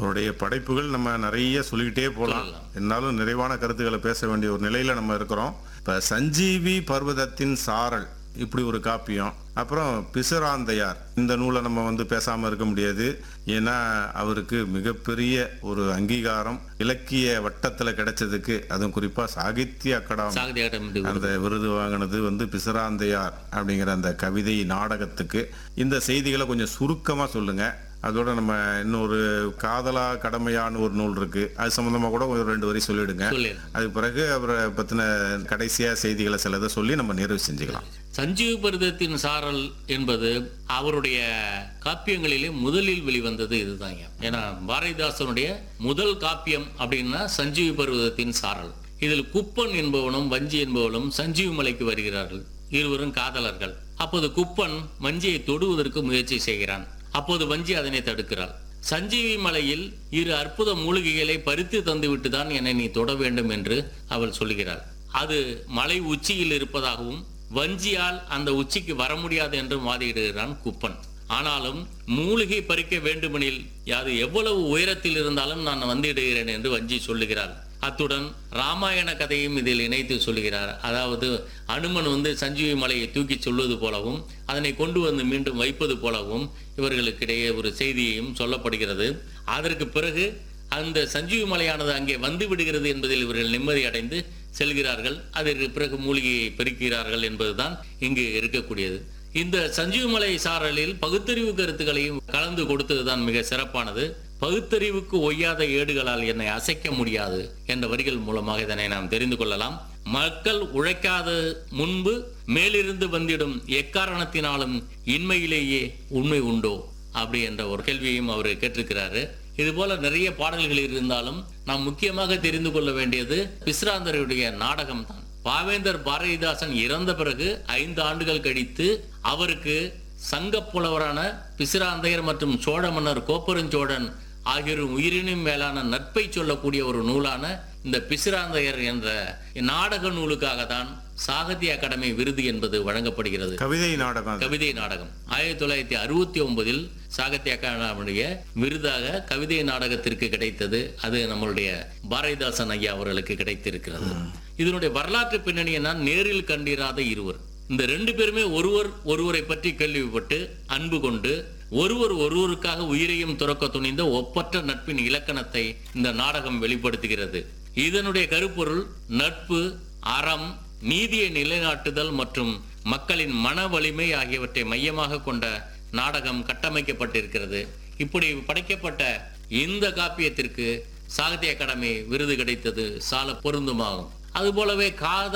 அவருடைய படைப்புகள் நம்ம நிறைய சொல்லிக்கிட்டே போகலாம் சொல்லலாம். இருந்தாலும் நிறைவான கருத்துக்களை பேச வேண்டிய ஒரு நிலையில நம்ம இருக்கிறோம் இப்ப சஞ்சீவி பர்வதத்தின் சாரல் இப்படி ஒரு காப்பியம் அப்புறம் பிசுராந்தையார் இந்த நூலை நம்ம வந்து பேசாம இருக்க முடியாது ஏன்னா அவருக்கு மிகப்பெரிய ஒரு அங்கீகாரம் இலக்கிய வட்டத்துல கிடைச்சதுக்கு அதுவும் குறிப்பா சாகித்ய அகாடமி சாகித்ய அகாடமி விருது. அந்த விருது வாங்கினது வந்து பிசுராந்தையார் அப்படிங்கிற அந்த கவிதை நாடகத்துக்கு இந்த செய்திகளை கொஞ்சம் சுருக்கமா சொல்லுங்க அதோட நம்ம இன்னொரு காதலா கடமையான்னு ஒரு நூல் இருக்கு அது சம்பந்தமா கூட ஒரு ரெண்டு வரி சொல்லிடுங்க சொல்லிடுறேன். அதுக்கு பிறகு அவரை பத்தின கடைசியா செய்திகளை சிலதை சொல்லி நம்ம நிறைவு செஞ்சுக்கலாம் சஞ்சீவ பருதத்தின் சாரல் என்பது அவருடைய காப்பியங்களிலே முதலில் வெளிவந்தது இதுதாங்க ஏன்னா பாரதிதாசனுடைய முதல் காப்பியம் அப்படின்னா சஞ்சீவி பருவதத்தின் சாரல் இதில் குப்பன் என்பவனும் வஞ்சி என்பவனும் சஞ்சீவி மலைக்கு வருகிறார்கள் இருவரும் காதலர்கள் அப்போது குப்பன் வஞ்சியை தொடுவதற்கு முயற்சி செய்கிறான் அப்போது வஞ்சி அதனை தடுக்கிறாள் சஞ்சீவி மலையில் இரு அற்புத மூலிகைகளை பறித்து தந்துவிட்டு தான் என்னை நீ தொட வேண்டும் என்று அவள் சொல்கிறாள் அது மலை உச்சியில் இருப்பதாகவும் வஞ்சியால் அந்த உச்சிக்கு வர முடியாது என்றும் வாதிடுகிறான் குப்பன் ஆனாலும் மூலிகை பறிக்க வேண்டுமெனில் அது எவ்வளவு உயரத்தில் இருந்தாலும் நான் வந்திடுகிறேன் என்று வஞ்சி சொல்லுகிறாள் அத்துடன் ராமாயண கதையும் இதில் இணைத்து சொல்லுகிறார் அதாவது அனுமன் வந்து சஞ்சீவி மலையை தூக்கி சொல்வது போலவும் அதனை கொண்டு வந்து மீண்டும் வைப்பது போலவும் இவர்களுக்கிடையே ஒரு செய்தியையும் சொல்லப்படுகிறது அதற்கு பிறகு அந்த சஞ்சீவி மலையானது அங்கே வந்து விடுகிறது என்பதில் இவர்கள் நிம்மதி அடைந்து செல்கிறார்கள் அதற்கு பிறகு மூலிகையை பெருக்கிறார்கள் என்பதுதான் இங்கு இருக்கக்கூடியது இந்த சஞ்சீவி மலை சாரலில் பகுத்தறிவு கருத்துக்களையும் கலந்து கொடுத்ததுதான் மிக சிறப்பானது பகுத்தறிவுக்கு ஒய்யாத ஏடுகளால் என்னை அசைக்க முடியாது என்ற வரிகள் மூலமாக இதனை நாம் தெரிந்து கொள்ளலாம் மக்கள் உழைக்காத முன்பு மேலிருந்து வந்திடும் எக்காரணத்தினாலும் இன்மையிலேயே உண்மை உண்டோ அப்படி என்ற ஒரு கேள்வியையும் அவர் கேட்டிருக்கிறாரு இது போல நிறைய பாடல்கள் இருந்தாலும் நாம் முக்கியமாக தெரிந்து கொள்ள வேண்டியது பிஸ்ராந்தருடைய நாடகம் தான் பாவேந்தர் பாரதிதாசன் இறந்த பிறகு ஐந்து ஆண்டுகள் கழித்து அவருக்கு சங்கப் புலவரான பிசிராந்தையர் மற்றும் சோழ மன்னர் கோப்பெருஞ்சோழன் ஆகியோரும் உயிரினும் மேலான நட்பை சொல்லக்கூடிய ஒரு நூலான இந்த பிசிராந்தையர் என்ற நாடக நூலுக்காக தான் சாகித்ய அகாடமி விருது என்பது வழங்கப்படுகிறது கவிதை நாடகம் அது. கவிதை நாடகம் ஆயிரத்தி தொள்ளாயிரத்தி அறுபத்தி ஒன்பதில் சாகித்ய அகாடமியுடைய விருதாக கவிதை நாடகத்திற்கு கிடைத்தது அது நம்மளுடைய பாரதிதாசன் ஐயா அவர்களுக்கு கிடைத்திருக்கிறது இதனுடைய வரலாற்று பின்னணியை நான் நேரில் கண்டிராத இருவர் இந்த ரெண்டு பேருமே ஒருவர் ஒருவரை பற்றி கேள்விப்பட்டு அன்பு கொண்டு ஒருவர் ஒருவருக்காக உயிரையும் துறக்க துணிந்த ஒப்பற்ற நட்பின் இலக்கணத்தை இந்த நாடகம் வெளிப்படுத்துகிறது இதனுடைய கருப்பொருள் நட்பு அறம் நீதியை நிலைநாட்டுதல் மற்றும் மக்களின் மன வலிமை ஆகியவற்றை மையமாக கொண்ட நாடகம் கட்டமைக்கப்பட்டிருக்கிறது இப்படி படைக்கப்பட்ட இந்த காப்பியத்திற்கு சாகித்ய அகாடமி விருது கிடைத்தது சால பொருந்துமாகும் அதுபோலவே காதல்